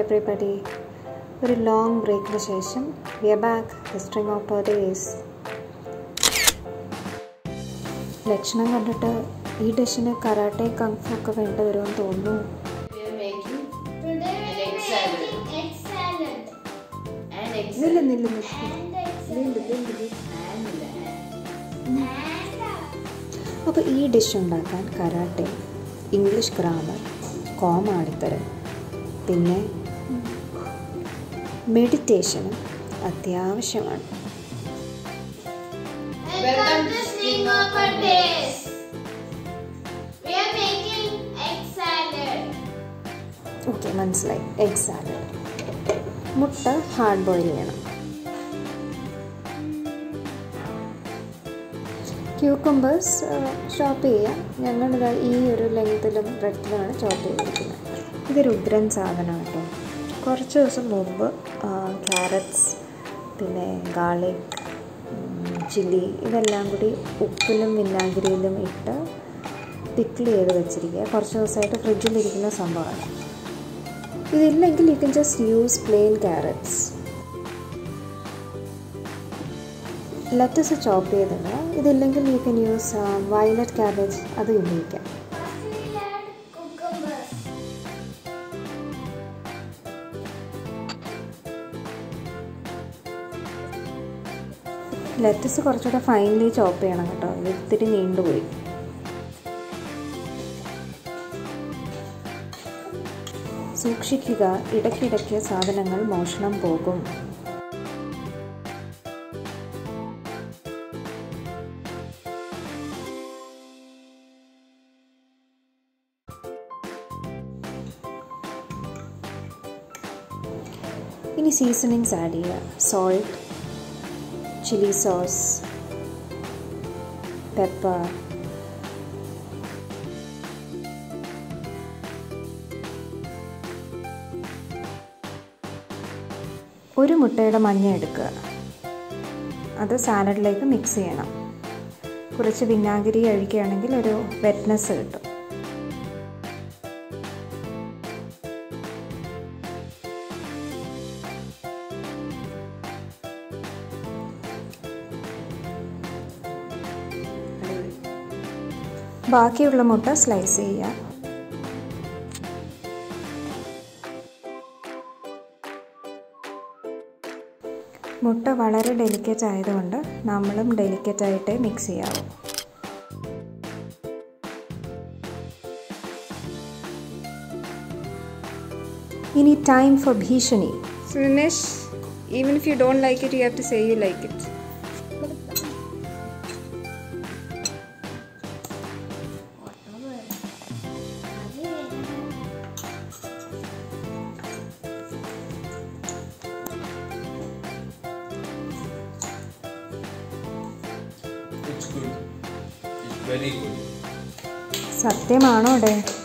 Everybody ഒരു long ബ്രേക്കിന് ശേഷം we are back the string of birthdays ലക്ഷണം കണ്ടിട്ട് ഈ ഡിഷിന് കരാട്ടെ കങ്ഫു ഒക്കെ വേണ്ടി വരുമെന്ന് തോന്നുന്നു We are making Today An we egg are salad. making egg salad. an egg നില്ല salad. നില്ല And egg നില്ല salad. നില്ല And lamb. And അപ്പോൾ ഈ ഡിഷ് ഉണ്ടാക്കാൻ കരാട്ടെ ഇംഗ്ലീഷ് ഗ്രാമർ കോമാളിത്തരം പിന്നെ മെഡിറ്റേഷനും അത്യാവശ്യമാണ് welcome to Sing Over Days. We are making egg salad. Okay മനസ്സിലായി എഗ് സാലഡ് മുട്ട ഹാർഡ് ബോയിൽ ചെയ്യണം ക്യൂക്കുംബേഴ്സ് ചോപ്പ് ചെയ്യാം ഞങ്ങളിത് ഈ ഒരു ലെങ്ത്തിലും ബ്രെഡ്ത്തിലുമാണ് ചോപ്പ് ചെയ്തിരിക്കുന്നത് ഇതൊരു ഉഗ്രൻ സാധനമാണ് കേട്ടോ കുറച്ച് ദിവസം മുമ്പ് ക്യാരറ്റ്സ് പിന്നെ ഗാർലിക് ചില്ലി ഇതെല്ലാം കൂടി ഉപ്പിലും വിനാഗിരിയിലും ഇട്ട് പിക്കിൾ ചെയ്ത് വെച്ചിരിക്കുക കുറച്ച് ദിവസമായിട്ട് ഫ്രിഡ്ജിലിരിക്കുന്ന സംഭവമാണ് ഇതില്ലെങ്കിൽ you can just use plain carrots lettuce chop ചെയ്തിടുക ഇതില്ലെങ്കിൽ you can use violet cabbage അത് ഉപയോഗിക്കാം First we add cucumbers. Lettuce കുറച്ചുകൂടെ ഫൈനലി ചോപ്പ് ചെയ്യണം കേട്ടോ ഇത് ഇത്തിരി നീണ്ടുപോയി സൂക്ഷിക്കുക ഇടയ്ക്കിടയ്ക്ക് സാധനങ്ങൾ മോഷണം പോകും ഇനി സീസണിങ്സ് ആഡ് ചെയ്യുക സോൾട്ട് ചില്ലി സോസ് പെപ്പർ ഒരു മുട്ടയുടെ മഞ്ഞ എടുക്കുക അത് സാലഡിലേക്ക് മിക്സ് ചെയ്യണം കുറച്ച് വിനാഗിരി ഒഴിക്കുകയാണെങ്കിൽ ഒരു വെറ്റ്നെസ് കിട്ടും ബാക്കിയുള്ള മുട്ട സ്ലൈസ് ചെയ്യുക മുട്ട വളരെ ഡെലിക്കേറ്റ് ആയതുകൊണ്ട് നമ്മളും ഡെലിക്കേറ്റ് ആയിട്ടേ മിക്സ് ചെയ്യാവൂ ഇനി ടൈം ഫോർ ഭീഷണി സുനിഷ് even if you don't like it you have to say you like it It's good. It's very good. സത്യമാണോ ഡേ